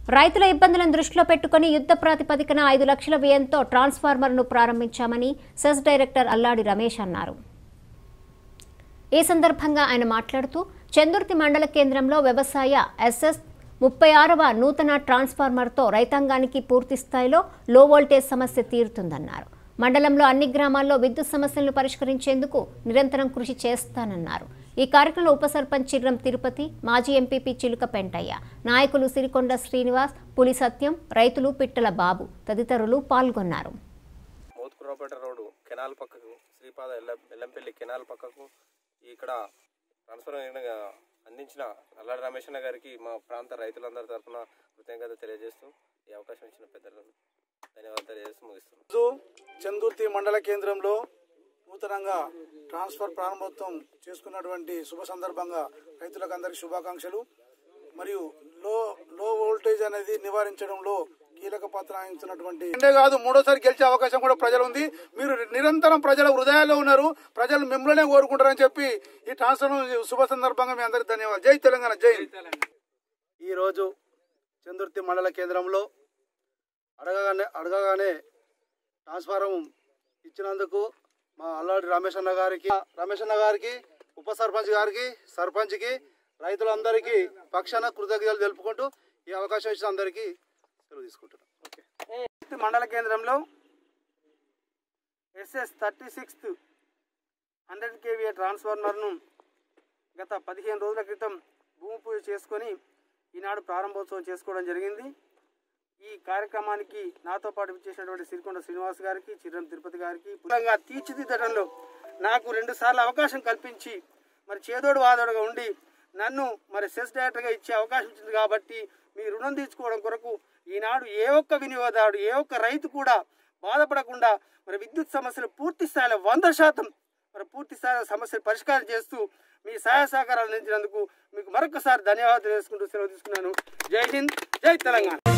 రైతుల ఇబ్బందులను దృష్టిలో పెట్టుకుని యుద్ధ ప్రాతిపదికన ఐదు లక్షల వ్యయంతో ట్రాన్స్ఫార్మర్ను ప్రారంభించామని సెస్ డైరెక్టర్ అల్లాడి రమేష్ అన్నారు ఈ సందర్భంగా ఆయన మాట్లాడుతూ చందుర్తి మండల కేంద్రంలో వ్యవసాయ ఎస్ఎస్ ముప్పై ఆరవ నూతన ట్రాన్స్ఫార్మర్తో రైతాంగానికి పూర్తి స్థాయిలో లో వోల్టేజ్ సమస్య తీరుతుందన్నారు మండలంలో అన్ని గ్రామాల్లో విద్యుత్ సమస్యలను పరిష్కరించేందుకు నిరంతరం కృషి చేస్తానన్నారు ఈ కార్యక్రమంలో ఉప సర్పంచ్ చిర్రం తిరుపతి మాజీ ఎంపీపీ చిలుక పెంటయ్య నాయకులు సిరికొండ శ్రీనివాస్ పులి సత్యం రైతులు పిట్టల బాబు తదితరులు పాల్గొన్నారు మోత్కురావుపేట రోడ్డు కెనాల్ పక్కకు శ్రీపాద ఎల్ల ఎల్లంపల్లి కెనాల్ పక్కకు ఇక్కడ ట్రాన్స్ఫర్ అందించిన అల్లాడి రమేష్ అన్న గారికి మా ప్రాంత రైతులందరి తరఫున కృతజ్ఞత తెలియజేస్తూ ఈ అవకాశం ఇచ్చిన పెద్దలను ధన్యవాదాలు తెలియజేస్తూ ముగిస్తున్నాను రోజు చందుర్తి మండల కేంద్రంలో నూతనంగా ట్రాన్స్ఫర్ ప్రారంభోత్సవం చేసుకున్నటువంటి శుభ సందర్భంగా రైతులకు అందరికీ శుభాకాంక్షలు మరియు లో లో వోల్టేజ్ అనేది నివారించడంలో కీలక పాత్ర వహించినటువంటి అంటే కాదు మూడోసారి గెలిచే అవకాశం కూడా ప్రజలు ఉంది మీరు నిరంతరం ప్రజల హృదయాల్లో ఉన్నారు ప్రజలు మిమ్మల్నే కోరుకుంటారని చెప్పి ఈ ట్రాన్స్ఫర్ శుభ సందర్భంగా మీ అందరికి ధన్యవాదాలు జై తెలంగాణ జై ఈరోజు చందుర్తి మండల కేంద్రంలో అడగగానే అడగగానే ట్రాన్స్ఫారం ఇచ్చినందుకు మా అల్లాడి రమేష్ అన్న గారికి రమేష్ అన్న గారికి ఉప సర్పంచ్ గారికి సర్పంచ్కి రైతులందరికీ పక్షాన కృతజ్ఞతలు తెలుపుకుంటూ ఈ అవకాశం ఇచ్చిన అందరికీ సెలవు తీసుకుంటున్నాను ఓకే మండల కేంద్రంలో SS thirty sixth hundred KVA ట్రాన్స్ఫార్మర్ను గత పదిహేను రోజుల క్రితం భూమి పూజ చేసుకొని ఈనాడు ప్రారంభోత్సవం చేసుకోవడం జరిగింది ఈ కార్యక్రమానికి నాతో పాటు విచ్చేసినటువంటి సిరికొండ శ్రీనివాస్ గారికి చిర్రం తిరుపతి గారికి పురంగా తీర్చిదిద్దడంలో నాకు రెండు సార్లు అవకాశం కల్పించి మరి చేదోడు వాదోడుగా ఉండి నన్ను మరి సెస్ డైరెక్టర్గా ఇచ్చే అవకాశం ఇచ్చింది కాబట్టి మీ రుణం తీర్చుకోవడం కొరకు ఈనాడు ఏ ఒక్క వినియోగదారుడు ఏ ఒక్క రైతు కూడా బాధపడకుండా మరి విద్యుత్ సమస్యలు పూర్తి స్థాయిలో వంద శాతం మరి పూర్తి స్థాయిలో సమస్యలు పరిష్కారం చేస్తూ మీ సహాయ సహకారాలు అందించినందుకు మీకు మరొకసారి ధన్యవాదాలు తెలుసుకుంటూ సెలవు తీసుకున్నాను జై హింద్ జై తెలంగాణ